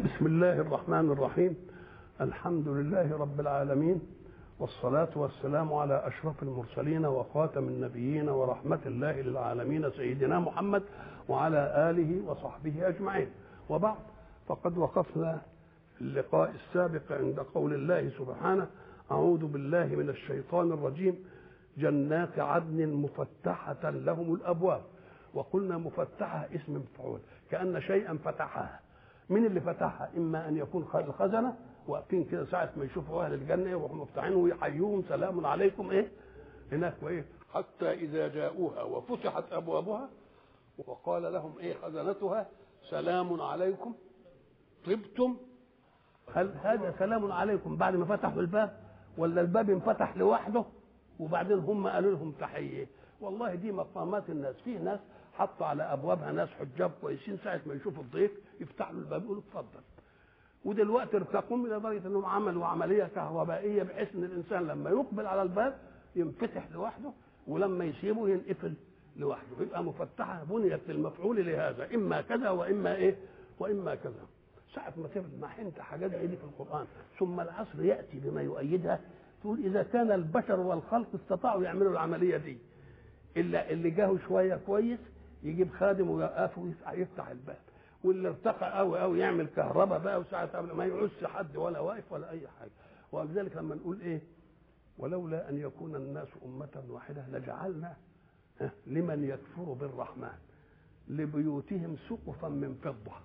بسم الله الرحمن الرحيم الحمد لله رب العالمين والصلاة والسلام على أشرف المرسلين وخاتم النبيين ورحمة الله للعالمين سيدنا محمد وعلى آله وصحبه أجمعين وبعد فقد وقفنا في اللقاء السابق عند قول الله سبحانه أعوذ بالله من الشيطان الرجيم جنات عدن مفتحة لهم الأبواب وقلنا مفتحة اسم مفعول كأن شيئا فتحها من اللي فتحها إما أن يكون الخزنة واقفين كده ساعة ما يشوفوا أهل الجنة يروحوا مفتحين ويحيوهم سلام عليكم إيه هناك وإيه حتى إذا جاءوها وفتحت أبوابها وقال لهم إيه خزنتها سلام عليكم طبتم هل هذا سلام عليكم بعد ما فتحوا الباب ولا الباب انفتح لوحده وبعدين هم قالوا لهم تحيه والله دي مقامات الناس في ناس حطوا على ابوابها ناس حجاب كويسين ساعه ما يشوفوا الضيف يفتحوا الباب يقولوا اتفضل ودلوقتي ارتقوا الى درجه انهم عملوا عمليه كهربائيه بحيث ان الانسان لما يقبل على الباب ينفتح لوحده ولما يسيبه ينقفل لوحده يبقى مفتحه بنيت للمفعول لهذا اما كذا واما ايه واما كذا ساعة ما تسمع انت حاجات زي دي في القرآن ثم العصر يأتي بما يؤيدها تقول إذا كان البشر والخلق استطاعوا يعملوا العملية دي إلا اللي جاهوا شوية كويس يجيب خادم ويوقفه يفتح الباب واللي ارتقى قوي قوي يعمل كهرباء بقى وساعة قبل ما يعس حد ولا واقف ولا أي حاجة ولذلك لما نقول إيه ولولا أن يكون الناس أمة واحدة لجعلنا لمن يكفر بالرحمن لبيوتهم سقفا من فضة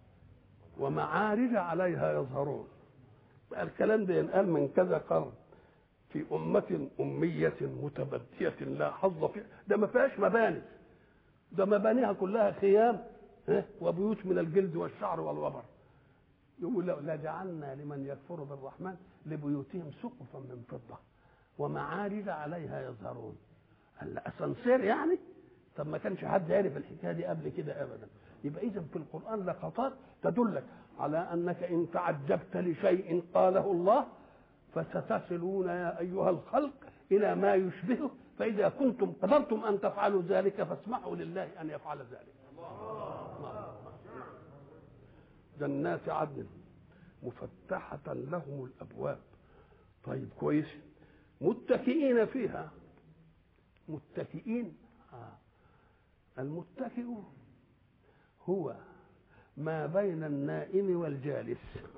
ومعارج عليها يظهرون بقى الكلام ده ينقال من كذا قرن في أمة أمية متبدية لا حظ فيها ده ما فيهاش مباني ده مبانيها كلها خيام وبيوت من الجلد والشعر والوبر يقول لا جعلنا لمن يكفر بالرحمن لبيوتهم سقفا من فضة ومعارج عليها يظهرون قال أسانسير يعني طب ما كانش حد عرف الحكايه دي قبل كده ابدا يبقى اذا في القران لقطات تدلك على انك ان تعجبت لشيء قاله الله فستصلون يا ايها الخلق الى ما يشبهه فاذا كنتم قدرتم ان تفعلوا ذلك فاسمحوا لله ان يفعل ذلك جنات عدن مفتحة لهم الأبواب طيب كويس متكئين فيها متكئين آه. المتكئ هو ما بين النائم والجالس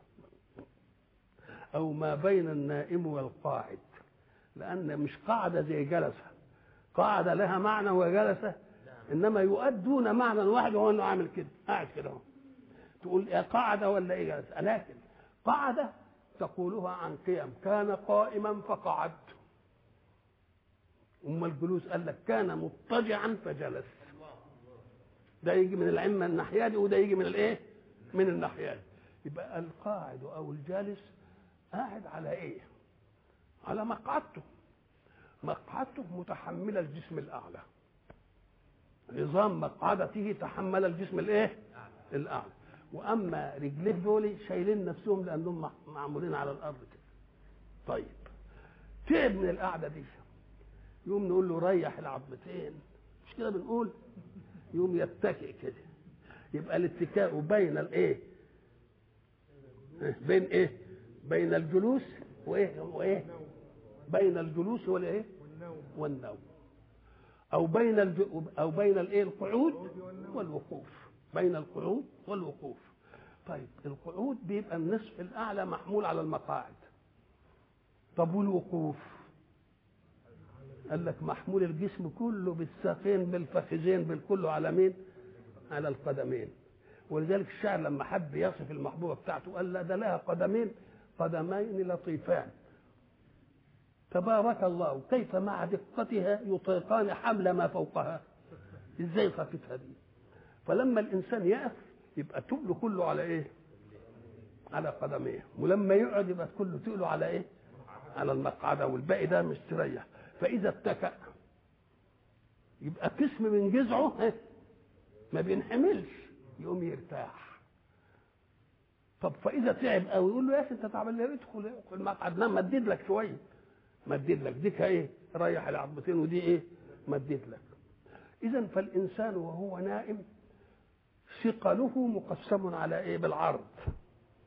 او ما بين النائم والقاعد لان مش قاعده زي جلسه قاعده لها معنى وجلسه انما يؤدون معنى واحد وهو انه عامل كده قاعد كده اهو تقول يا قاعده ولا ايه جلسه لكن قاعده تقولها عن قيم كان قائما فقعد أم الجلوس قال لك كان مضطجعا فجلس ده يجي من العمة الناحية دي وده يجي من الايه؟ من الناحية دي يبقى القاعد أو الجالس قاعد على ايه؟ على مقعدته مقعدته متحملة الجسم الأعلى نظام مقعدته تحمل الجسم الايه؟ الأعلى وأما رجليه دول شايلين نفسهم لأنهم معمولين على الأرض كده طيب تعب من القعدة دي يقوم نقول له ريح العظمتين مش كده بنقول يقوم يتكئ كده يبقى الاتكاء بين الايه بين ايه بين الجلوس وايه وايه بين الجلوس والايه والنوم او بين الج... او بين الايه القعود والوقوف بين القعود والوقوف طيب القعود بيبقى النصف الاعلى محمول على المقاعد طب والوقوف قال لك محمول الجسم كله بالساقين بالفخذين بالكله على مين؟ على القدمين ولذلك الشاعر لما حب يصف المحبوبه بتاعته قال لا ده لها قدمين قدمين لطيفان تبارك الله كيف مع دقتها يطيقان حمل ما فوقها ازاي خفتها دي فلما الانسان يقف يبقى تقله كله على ايه على قدميه ولما يقعد يبقى كله تقله على ايه على المقعده والباقي ده مستريح فاذا اتكأ يبقى قسم من جذعه ما بينحملش يقوم يرتاح طب فاذا تعب قوي يقول له يا اخي انت تعبان ليه ادخل ادخل المقعد نام مدد لك شويه مدد لك ديك ايه ريح العظمتين ودي ايه مدد لك اذا فالانسان وهو نائم ثقله مقسم على ايه بالعرض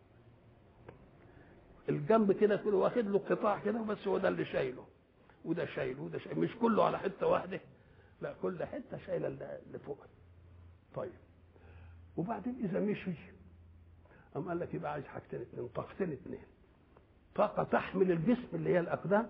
الجنب كده كله واخد له قطاع كده بس هو ده اللي شايله وده شايله وده شايله مش كله على حته واحده لا كل حته شايله اللي فوق طيب وبعدين اذا مشي قام قال لك يبقى عايز حاجتين اثنين طاقتين اثنين طاقه تحمل الجسم اللي هي الاقدام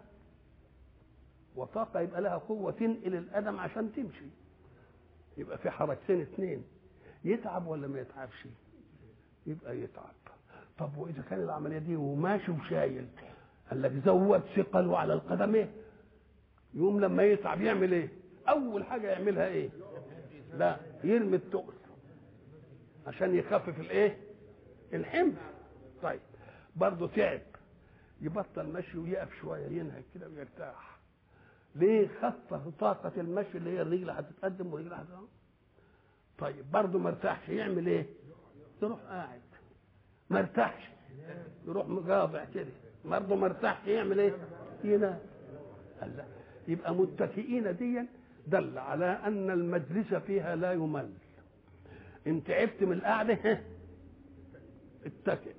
وطاقه يبقى لها قوه تنقل القدم عشان تمشي يبقى في حركتين اثنين يتعب ولا ما يتعبش يبقى يتعب طب واذا كان العمليه دي وماشي وشايل قال لك زود ثقله على القدمين يوم لما يتعب يعمل ايه اول حاجه يعملها ايه لا يرمي التقل عشان يخفف الايه الحمل طيب برضه تعب يبطل مشي ويقف شويه ينهك كده ويرتاح ليه خفف طاقة المشي اللي هي الرجل هتتقدم والرجل هتتقدم طيب برضه ما ارتاحش يعمل ايه؟ يروح قاعد ما ارتاحش يروح مقاطع كده برضه ما ارتاحش يعمل ايه؟ ينام الله يبقى متكئين ديا دل على ان المجلس فيها لا يمل ان تعبت من القعده اتكئ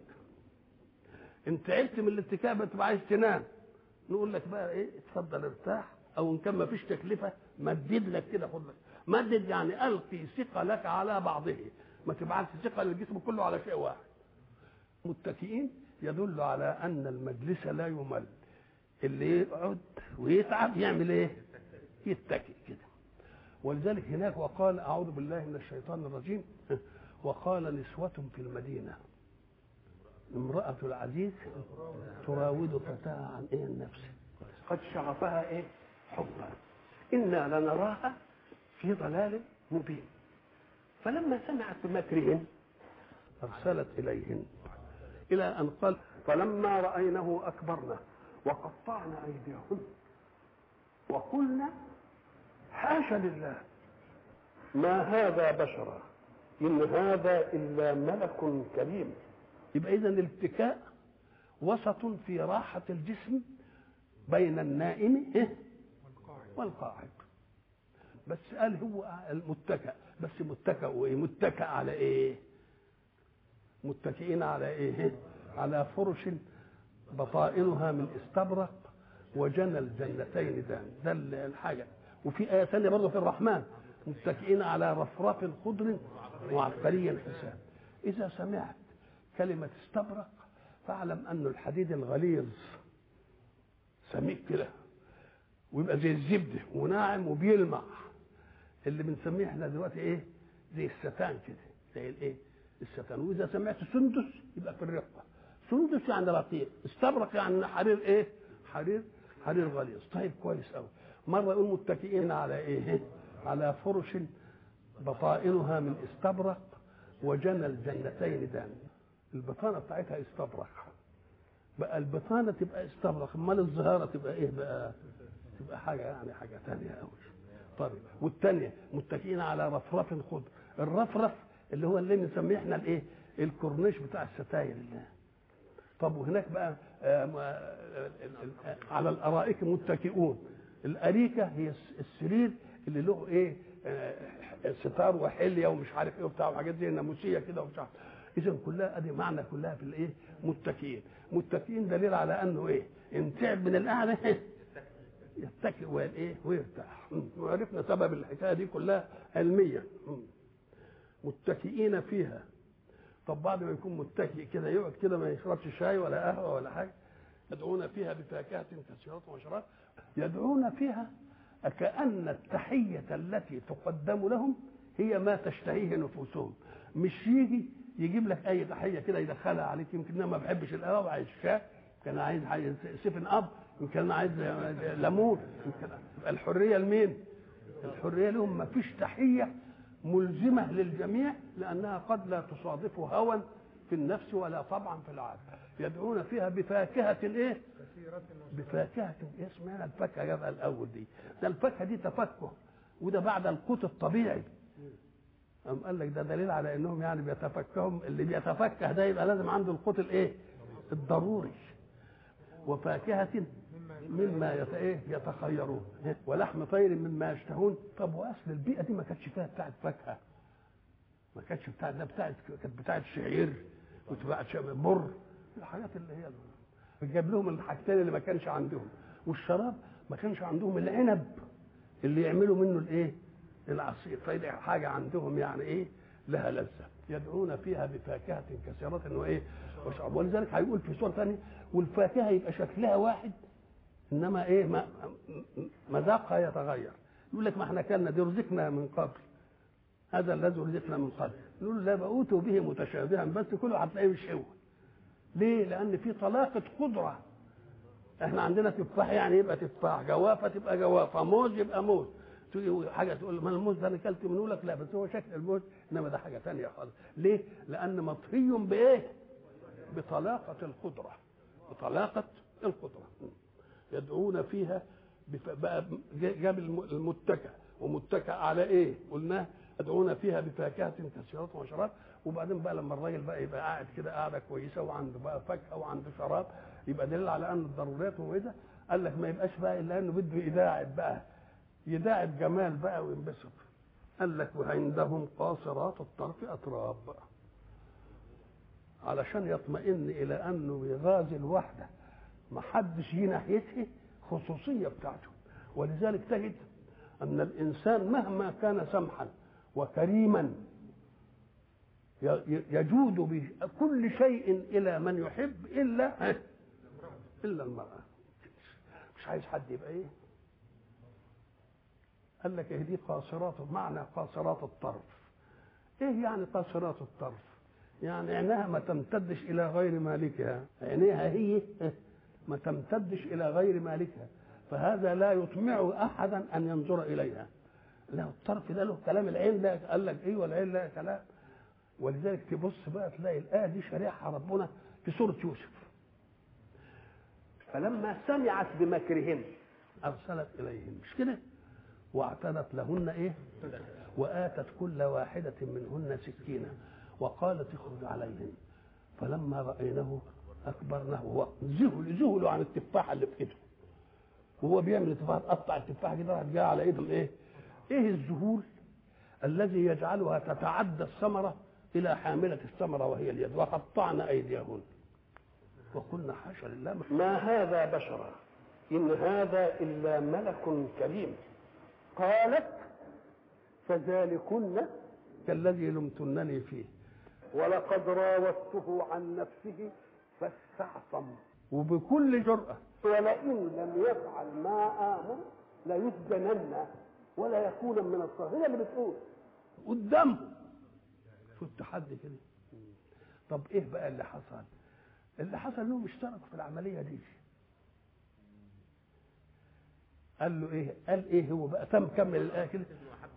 ان تعبت من الاتكاء بتبقى عايز تنام نقول لك بقى ايه اتفضل ارتاح او ان كان ما فيش تكلفه مدد لك كده خد لك مدد يعني القي ثقلك على بعضه ما تبعتش ثقل الجسم كله على شيء واحد متكئين يدل على ان المجلس لا يمل اللي يقعد ويتعب يعمل ايه يتكئ كده ولذلك هناك وقال اعوذ بالله من الشيطان الرجيم وقال نسوة في المدينة امرأة العزيز تراود فتاها عن ايه النفس قد شغفها ايه حبا إنا لنراها في ضلال مبين فلما سمعت بمكرهن أرسلت إليهن إلى أن قال فلما رأينه أكبرنا وقطعنا أيديهن وقلنا حاشا لله ما هذا بشرا إن هذا إلا ملك كريم يبقى إذا الاتكاء وسط في راحة الجسم بين النائم والقاعد بس قال هو المتكأ بس متكأ وايه متكأ على ايه متكئين على ايه على فرش بطائنها من استبرق وجنى الجنتين دان ده الحاجة وفي آية ثانية برضه في الرحمن متكئين على رفرف خضر وعبقري حسان إذا سمعت كلمة استبرق فاعلم أن الحديد الغليظ سميك كده ويبقى زي الزبده وناعم وبيلمع اللي بنسميه احنا دلوقتي ايه زي الستان كده زي الايه الستان واذا سمعت سندس يبقى في الرقه سندس يعني رقيق استبرق يعني حرير ايه حرير حرير غليظ طيب كويس قوي مره يقول متكئين على ايه على فرش بطائنها من استبرق وجنى الجنتين دان البطانه بتاعتها استبرق بقى البطانه تبقى استبرق امال الزهاره تبقى ايه بقى تبقى حاجه يعني حاجه ثانيه قوي طيب والثانيه متكئين على رفرف خضر الرفرف اللي هو اللي بنسميه احنا الايه الكورنيش بتاع الستاير اللي. طب وهناك بقى على الارائك متكئون الاريكه هي السرير اللي له ايه ستار وحليه ومش عارف ايه وبتاع وحاجات زي الناموسيه كده ومش عارف اذا كلها ادي معنى كلها في الايه متكئين متكئين دليل على انه ايه ان تعب من القعده يتكئ وايه ويرتاح وعرفنا سبب الحكايه دي كلها علميا متكئين فيها طب بعد ما يكون متكئ كده يقعد كده ما يشربش شاي ولا قهوه ولا حاجه يدعون فيها بفاكهه كثيره وشراب يدعون فيها كأن التحية التي تقدم لهم هي ما تشتهيه نفوسهم مش يجي يجيب لك اي تحيه كده يدخلها عليك يمكن انا ما بحبش القهوه وعايز شاي كان عايز عايز سيفن اب يمكن انا عايز ليمون يمكن الحريه لمين؟ الحريه لهم ما فيش تحيه ملزمه للجميع لانها قد لا تصادف هوى في النفس ولا طبعا في العقل يدعون فيها بفاكهه ايه؟ بفاكهه ايه اسمها الفاكهه يبقى الاول دي ده الفاكهه دي تفكه وده بعد القوت الطبيعي أم قال لك ده دليل على انهم يعني بيتفكهم اللي بيتفكه ده يبقى لازم عنده القوت الايه؟ الضروري وفاكهة مما يت... ايه يتخيرون ولحم طير مما يشتهون طب واصل البيئة دي ما كانتش فيها بتاعت فاكهة ما كانتش بتاعت ده بتاعت كانت بتاعت شعير وبتاعت بر الحاجات اللي هي جاب لهم الحاجتين اللي ما كانش عندهم والشراب ما كانش عندهم العنب اللي يعملوا منه الايه العصير فدي حاجه عندهم يعني ايه لها لذه يدعون فيها بفاكهه كثيره وايه وشراب ولذلك هيقول في سوره ثانيه والفاكهه يبقى شكلها واحد انما ايه ما مذاقها يتغير يقول لك ما احنا كنا دي رزقنا من قبل هذا الذي رزقنا من قبل نقول لا بأوتوا به متشابها بس كله هتلاقيه مش هو ليه؟ لأن في طلاقة قدرة احنا عندنا تفاح يعني يبقى تفاح جوافة تبقى جوافة موز يبقى موز تيجي حاجة تقول ما الموز ده انا اكلت منه لك لا بس هو شكل الموز انما ده حاجة ثانية خالص ليه؟ لأن مطهي بإيه؟ بطلاقة القدرة بطلاقة القدرة يدعون فيها بف... بقى جاب المتكئ ومتكئ على ايه؟ قلناه يدعون فيها بفاكهة كثيرة وشراب وبعدين بقى لما الراجل بقى يبقى قاعد كده قاعدة كويسة وعنده بقى فاكهة وعنده شراب يبقى دليل على أن الضروريات مميزة قال لك ما يبقاش بقى إلا إنه بده يداعب بقى يداعب جمال بقى وينبسط قال لك وعندهم قاصرات الطرف أتراب بقى علشان يطمئن إلى أنه بيغازي الوحدة ما حدش يجي ناحيته خصوصية بتاعته ولذلك تجد أن الإنسان مهما كان سمحا وكريما يجود بكل شيء الى من يحب الا الا المراه مش عايز حد يبقى ايه قال لك دي قاصرات معنى قاصرات الطرف ايه يعني قاصرات الطرف يعني عينها ما تمتدش الى غير مالكها عينيها هي ما تمتدش الى غير مالكها فهذا لا يطمع احدا ان ينظر اليها لا الطرف ده له كلام العين ده قال لك ايه والعين لا كلام ولذلك تبص بقى تلاقي الايه دي شريعها ربنا في سوره يوسف فلما سمعت بمكرهن ارسلت اليهن مش كده واعتدت لهن ايه واتت كل واحده منهن سكينا وقالت اخرج عليهن فلما راينه اكبرنه ذهلوا ذهلوا عن التفاحه اللي في ايده وهو بيعمل التفاحه تقطع التفاحه كده راح جايه على ايدهم ايه ايه الذهول الذي يجعلها تتعدى الثمره الى حامله الثمره وهي اليد وقطعن ايديهن وقلنا حاشا لله ما هذا بشرا ان هذا الا ملك كريم قالت فذلكن كالذي لمتنني فيه ولقد راودته عن نفسه فاستعصم وبكل جرأة ولئن لم يفعل ما آمر ليسجنن ولا يكون من الصاغرين هي اللي بتقول قدامهم شو التحدي كده طب ايه بقى اللي حصل اللي حصل انهم اشتركوا في العمليه دي قال له ايه قال ايه هو بقى تم كمل الايه كده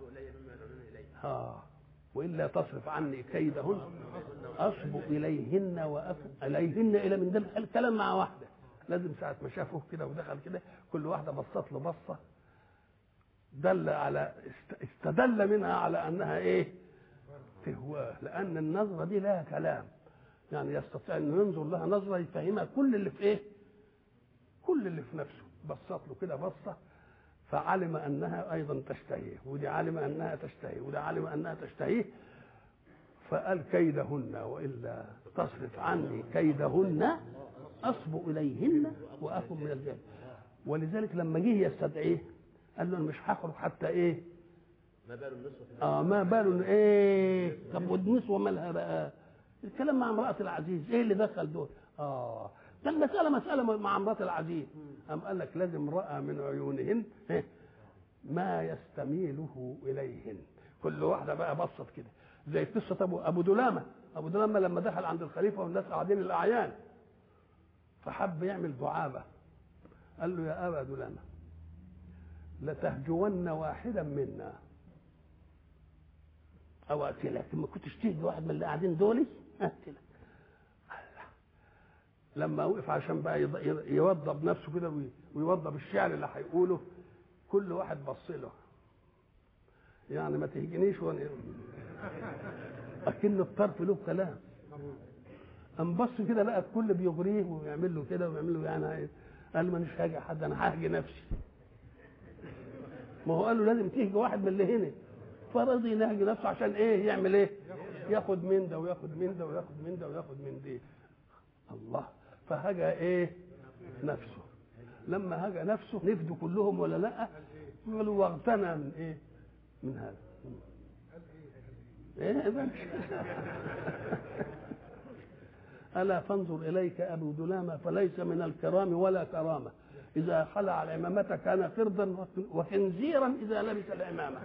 اه والا تصرف عني كيدهن اصب اليهن وافق اليهن الى من ده الكلام مع واحده لازم ساعه ما شافوه كده ودخل كده كل واحده بصت له بصه دل على استدل منها على انها ايه تهواه لان النظره دي لها كلام يعني يستطيع انه ينظر لها نظره يفهمها كل اللي في ايه كل اللي في نفسه بصت له كده بصه فعلم انها ايضا تشتهيه ودي علم انها تشتهيه ودي علم انها تشتهيه فقال كيدهن والا تصرف عني كيدهن اصب اليهن واكن من الجهل ولذلك لما جه يستدعيه قال له انا مش هخرج حتى ايه ما بال النسوة اه ما باله ايه طب والنسوه مالها بقى الكلام مع امراه العزيز ايه اللي دخل دول اه ده المساله مساله مع امراه العزيز قام قال لك لازم راى من عيونهن إيه؟ ما يستميله اليهن كل واحده بقى بصت كده زي قصه ابو ابو دلامه ابو دلامه لما دخل عند الخليفه والناس قاعدين الاعيان فحب يعمل دعابه قال له يا ابا دلامه لتهجون واحدا منا او اقتلك ما كنتش تهجي واحد من اللي قاعدين دول اقتلك لما وقف عشان بقى يض- يوضب نفسه كده وي- ويوضب الشعر اللي هيقوله كل واحد بص له يعني ما تهجنيش وانا اكن الطرف له كلام قام بص كده لقى الكل بيغريه ويعمل له كده ويعمل له يعني عايز. قال مانيش هاجي حد انا ههجي نفسي ما هو قال له لازم تهجي واحد من اللي هنا فرضي ينهجي نفسه عشان ايه يعمل ايه ياخد من ده وياخد من ده وياخد من ده وياخد من دي الله فهجا ايه نفسه لما هجى نفسه نفدوا كلهم ولا لا يقولوا واغتنى من ايه من هذا ايه ده مش الا فانظر اليك ابو دلامه فليس من الكرام ولا كرامه اذا خلع العمامه كان قردا وخنزيرا اذا لبس العمامه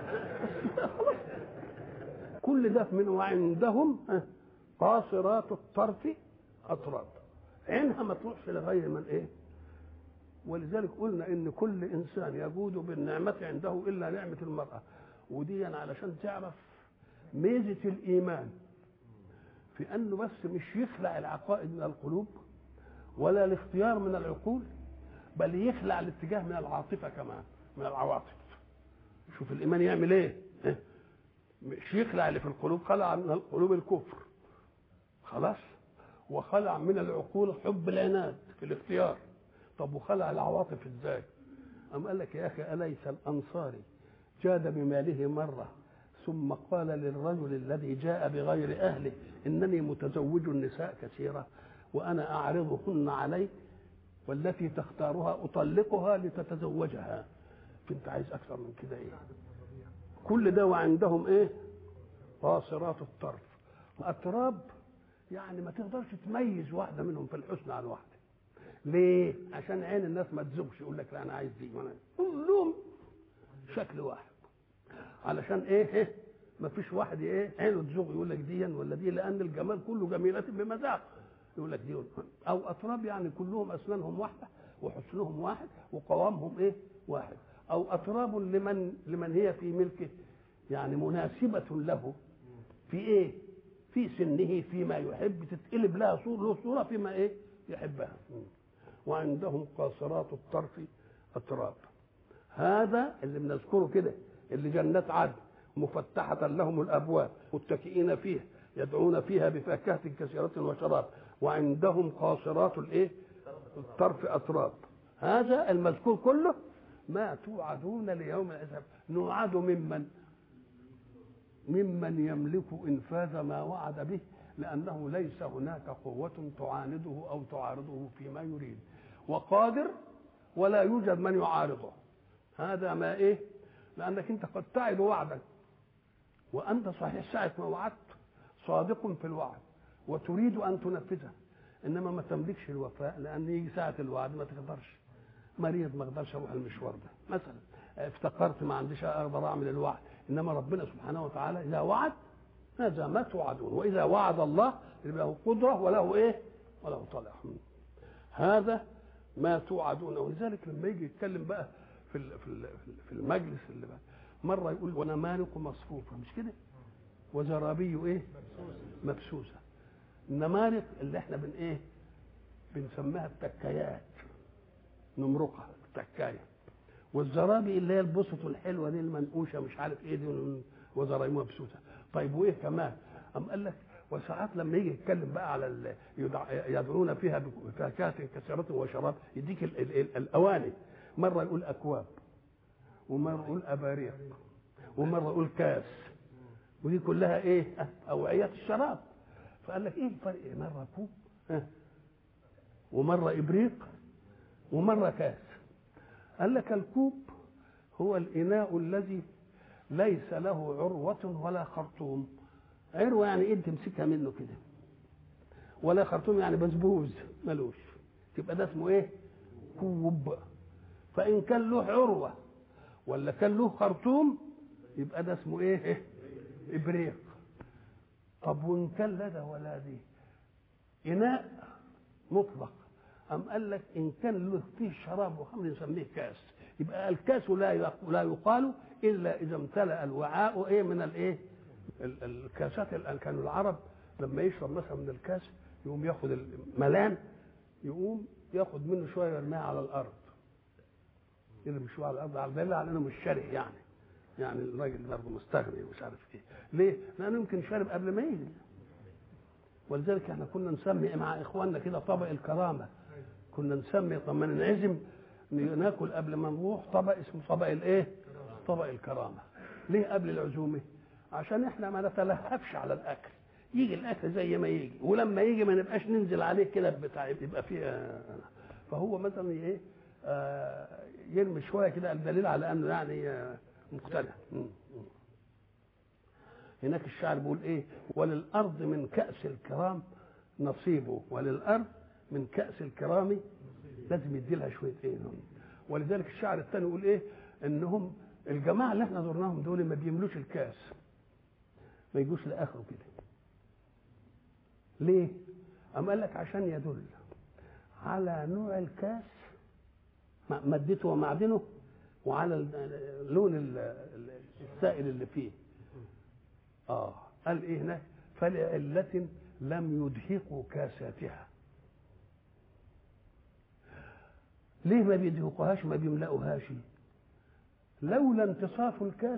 كل ده من وعندهم قاصرات الطرف اطراب عينها ما تروحش لغير من ايه ولذلك قلنا ان كل انسان يجود بالنعمه عنده الا نعمه المراه ودي علشان تعرف ميزه الايمان في انه بس مش يخلع العقائد من القلوب ولا الاختيار من العقول بل يخلع الاتجاه من العاطفه كمان من العواطف شوف الايمان يعمل ايه مش يخلع اللي في القلوب خلع من القلوب الكفر خلاص وخلع من العقول حب العناد في الاختيار طب وخلع العواطف ازاي أم قال لك يا أخي أليس الأنصاري جاد بماله مرة ثم قال للرجل الذي جاء بغير أهله إنني متزوج النساء كثيرة وأنا أعرضهن عليك والتي تختارها أطلقها لتتزوجها فأنت عايز أكثر من كده إيه كل ده وعندهم إيه قاصرات الطرف أتراب يعني ما تقدرش تميز واحدة منهم في الحسن عن واحدة ليه؟ عشان عين الناس ما تزوجش يقول لك لا انا عايز دي وانا كلهم شكل واحد علشان ايه ايه ما فيش واحد ايه عينه تزوغ يقول لك دي ولا دي لان الجمال كله جميلة بمذاق يقول لك دي او اطراب يعني كلهم اسنانهم واحده وحسنهم واحد وقوامهم ايه واحد او اطراب لمن لمن هي في ملكه يعني مناسبه له في ايه في سنه فيما يحب تتقلب لها صور له صوره فيما ايه يحبها وعندهم قاصرات الطرف أتراب هذا اللي بنذكره كده اللي جنات عدن مفتحة لهم الأبواب متكئين فيها يدعون فيها بفاكهة كثيرة وشراب وعندهم قاصرات الإيه؟ الطرف أتراب هذا المذكور كله ما توعدون ليوم الحساب نوعد ممن ممن يملك إنفاذ ما وعد به لأنه ليس هناك قوة تعانده أو تعارضه فيما يريد وقادر ولا يوجد من يعارضه هذا ما إيه لأنك أنت قد تعد وعدا وأنت صحيح ساعة ما وعدت صادق في الوعد وتريد أن تنفذه إنما ما تملكش الوفاء لأن يجي ساعة الوعد ما تقدرش مريض ما اقدرش اروح المشوار ده مثلا افتكرت ما عنديش اقدر اعمل الوعد انما ربنا سبحانه وتعالى اذا وعد هذا ما توعدون واذا وعد الله له قدره وله ايه وله طلع هذا ما توعدون ولذلك لما يجي يتكلم بقى في في في المجلس اللي بقى مره يقول ونمارق مصفوفه مش كده وزرابي ايه مبسوسه النمارق اللي احنا بن ايه بنسميها التكايات نمرقها التكايه والزرابي اللي هي البسط الحلوه دي المنقوشه مش عارف ايه دي وزرايم مبسوطه طيب وايه كمان أم قال لك وساعات لما يجي يتكلم بقى على ال... يدعون فيها بفاكهة كثيرة وشراب يديك ال... ال... ال... الأواني مرة يقول أكواب ومرة يقول أباريق ومرة يقول كاس ودي كلها إيه؟ أوعية الشراب فقال لك إيه الفرق؟ مرة كوب ومرة إبريق ومرة كاس قال لك الكوب هو الإناء الذي ليس له عروة ولا خرطوم عروة يعني ايه تمسكها منه كده ولا خرطوم يعني بسبوز ملوش تبقى ده اسمه ايه كوب فإن كان له عروة ولا كان له خرطوم يبقى ده اسمه ايه, إيه؟ إبريق طب وإن كان لا ده ولا دي إناء مطلق أم قال لك إن كان له فيه شراب وخمر نسميه كاس يبقى الكاس لا لا يقال الا اذا امتلأ الوعاء ايه من الايه؟ الكاسات كانوا العرب لما يشرب مثلا من الكاس يقوم ياخد الملان يقوم ياخد منه شويه يرميها على الارض يرمي شويه على الارض على دليل على انه مش شارح يعني يعني الراجل برضه مستغني ومش عارف ايه ليه؟ لانه يمكن شارب قبل ما يجي ولذلك احنا كنا نسمي مع اخواننا كده طبق الكرامه كنا نسمي لما ننعزم ناكل قبل ما نروح طبق اسمه طبق الايه؟ طبق الكرامه. ليه قبل العزومه؟ عشان احنا ما نتلهفش على الاكل. يجي الاكل زي ما يجي ولما يجي ما نبقاش ننزل عليه كده بتاع يبقى فيه فهو مثلا ايه آه يرمي شويه كده الدليل على انه يعني آه مقتنع هناك الشاعر بيقول ايه وللارض من كاس الكرام نصيبه وللارض من كاس الكرام لازم يدي لها شويه ايه ولذلك الشاعر الثاني يقول ايه انهم الجماعه اللي احنا زرناهم دول ما بيملوش الكاس ما يجوش لاخره كده ليه أم قال لك عشان يدل على نوع الكاس مادته ومعدنه وعلى لون السائل اللي فيه اه قال ايه هناك فلعلة لم يدهقوا كاساتها ليه ما بيدهقوهاش ما بيملأوهاش لولا انتصاف الكاس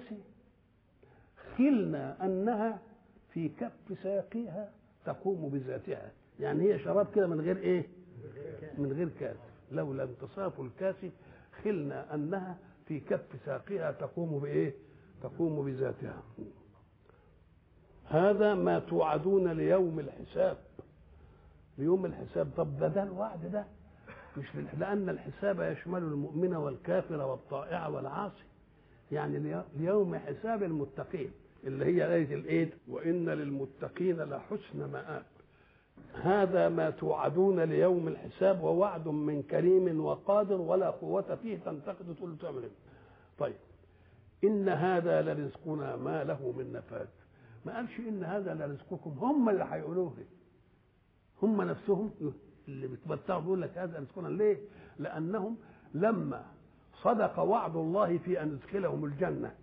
خلنا انها في كف ساقيها تقوم بذاتها يعني هي شراب كده من غير ايه من غير كاس لولا انتصاف الكاس خلنا انها في كف ساقها تقوم بايه تقوم بذاتها هذا ما توعدون ليوم الحساب ليوم الحساب طب ده ده الوعد ده مش لان الحساب يشمل المؤمن والكافر والطائع والعاصي يعني ليوم حساب المتقين اللي هي آية الإيد وإن للمتقين لحسن مآب هذا ما توعدون ليوم الحساب ووعد من كريم وقادر ولا قوة فيه تنتقد تقول تعمل إيه؟ طيب إن هذا لرزقنا ما له من نفاد ما قالش إن هذا لرزقكم هم اللي هيقولوه هم نفسهم اللي بيتمتعوا بيقول لك هذا رزقنا ليه؟ لأنهم لما صدق وعد الله في أن يدخلهم الجنة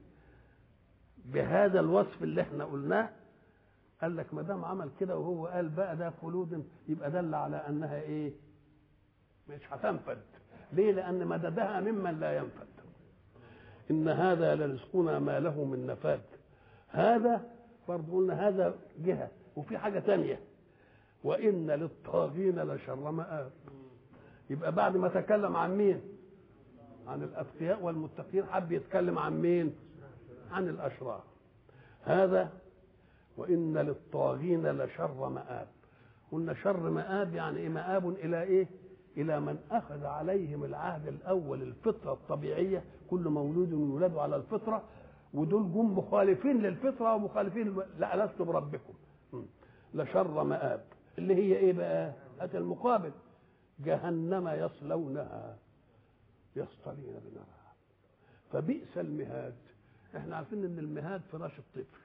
بهذا الوصف اللي احنا قلناه قال لك ما دام عمل كده وهو قال بقى ده خلود يبقى دل على انها ايه؟ مش هتنفد ليه؟ لان مددها ممن لا ينفد ان هذا لرزقنا ما له من نفاد هذا برضه قلنا هذا جهه وفي حاجه تانية وان للطاغين لشر مآب يبقى بعد ما تكلم عن مين؟ عن الاتقياء والمتقين حب يتكلم عن مين؟ عن الأشرار هذا وإن للطاغين لشر مآب قلنا شر مآب يعني إيه مآب إلى إيه إلى من أخذ عليهم العهد الأول الفطرة الطبيعية كل مولود يولد على الفطرة ودول جم مخالفين للفطرة ومخالفين لا لست بربكم لشر مآب اللي هي إيه بقى هات المقابل جهنم يصلونها يصطلين بنارها فبئس المهاد احنا عارفين ان المهاد فراش الطفل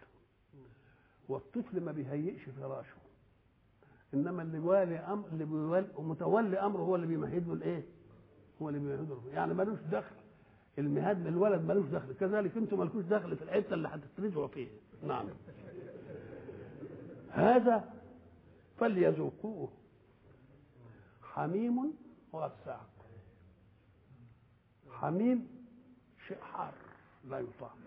والطفل ما بيهيئش فراشه انما اللي والي امر اللي بيولي متولي امره هو اللي بيمهد له الايه؟ هو اللي بيمهد له يعني ملوش دخل المهاد للولد ملوش دخل كذلك انتم مالكوش دخل في الحته اللي هتترجعوا فيها نعم هذا فليذوقوه حميم وغساق حميم شيء حار لا يطاق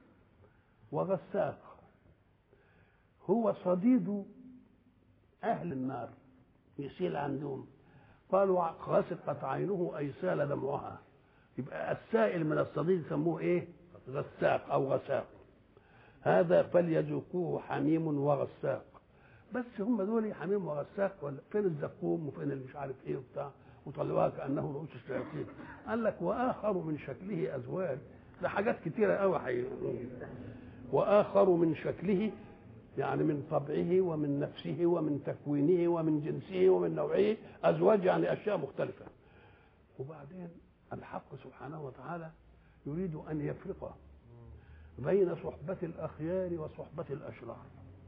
وغساق هو صديد أهل النار يسيل عندهم قالوا غسقت عينه أي سال دمعها يبقى السائل من الصديد يسموه إيه غساق أو غساق هذا فليذوقوه حميم وغساق بس هم دول حميم وغساق ولا فين الزقوم وفين اللي مش عارف ايه وبتاع وطلعوها كانه رؤوس الشياطين قال لك واخر من شكله ازواج ده حاجات كتيره قوي حي واخر من شكله يعني من طبعه ومن نفسه ومن تكوينه ومن جنسه ومن نوعه ازواج يعني اشياء مختلفه وبعدين الحق سبحانه وتعالى يريد ان يفرق بين صحبة الأخيار وصحبة الأشرار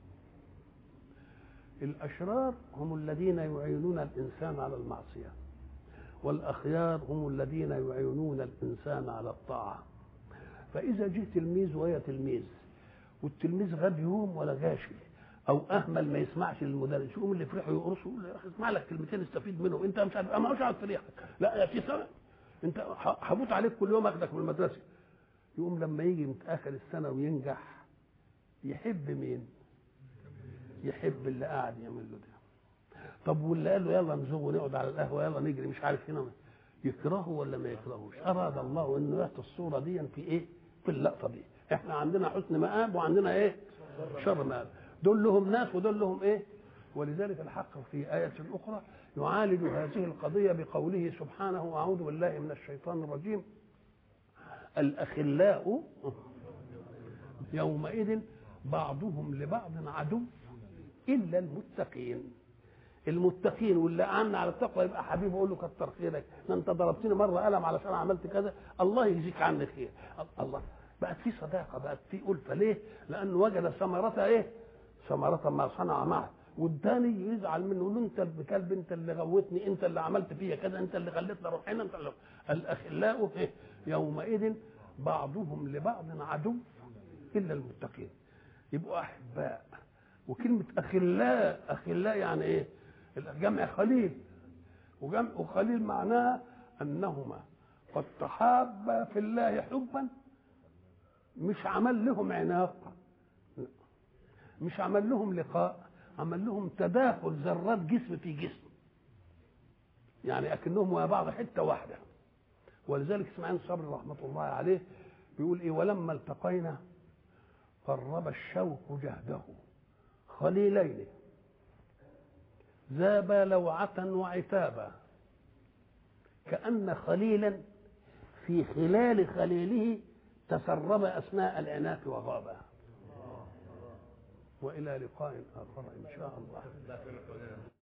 الأشرار هم الذين يعينون الإنسان على المعصية والأخيار هم الذين يعينون الإنسان على الطاعة فإذا جه تلميذ وهي تلميذ والتلميذ غاب يوم ولا غاشي او اهمل ما يسمعش للمدرس يقوم اللي يفرحوا يقرصوا يقول له اسمع لك كلمتين استفيد منهم انت مش عارف انا مش عارف تريحك لا يا في سنه انت هموت عليك كل يوم اخدك من المدرسه يقوم لما يجي اخر السنه وينجح يحب مين؟ يحب اللي قاعد يعمل له ده طب واللي قال له يلا نزوغ ونقعد على القهوه يلا نجري مش عارف هنا يكرهه ولا ما يكرهوش اراد الله انه يعطي الصوره دي في ايه؟ في اللقطه دي احنا عندنا حسن مآب وعندنا ايه؟ شر مآب دول لهم ناس ودول لهم ايه؟ ولذلك الحق في آية أخرى يعالج هذه القضية بقوله سبحانه أعوذ بالله من الشيطان الرجيم الأخلاء يومئذ بعضهم لبعض عدو إلا المتقين المتقين واللي أعنا على التقوى يبقى حبيبي أقول له كتر خيرك ده أنت ضربتني مرة قلم علشان عملت كذا الله يجزيك عني خير الله بقت في صداقة بقت في ألفة ليه؟ لأنه وجد ثمرة إيه؟ ثمرة ما صنع معه والتاني يزعل منه يقول له انت الكلب انت اللي غوتني انت اللي عملت فيا كذا انت اللي خليتني اروح هنا انت اللي الاخلاء إيه؟ يومئذ بعضهم لبعض عدو الا المتقين يبقوا احباء وكلمه اخلاء اخلاء يعني ايه الجمع خليل وجمع خليل معناها انهما قد تحابا في الله حبا مش عمل لهم عناق مش عمل لهم لقاء عمل لهم تداخل ذرات جسم في جسم يعني اكنهم ويا بعض حته واحده ولذلك اسماعيل صبري رحمه الله عليه بيقول ايه ولما التقينا قرب الشوق جهده خليلين ذابا لوعة وعتابا كأن خليلا في خلال خليله تسرب أثناء العناق وغابا وإلى لقاء آخر إن شاء الله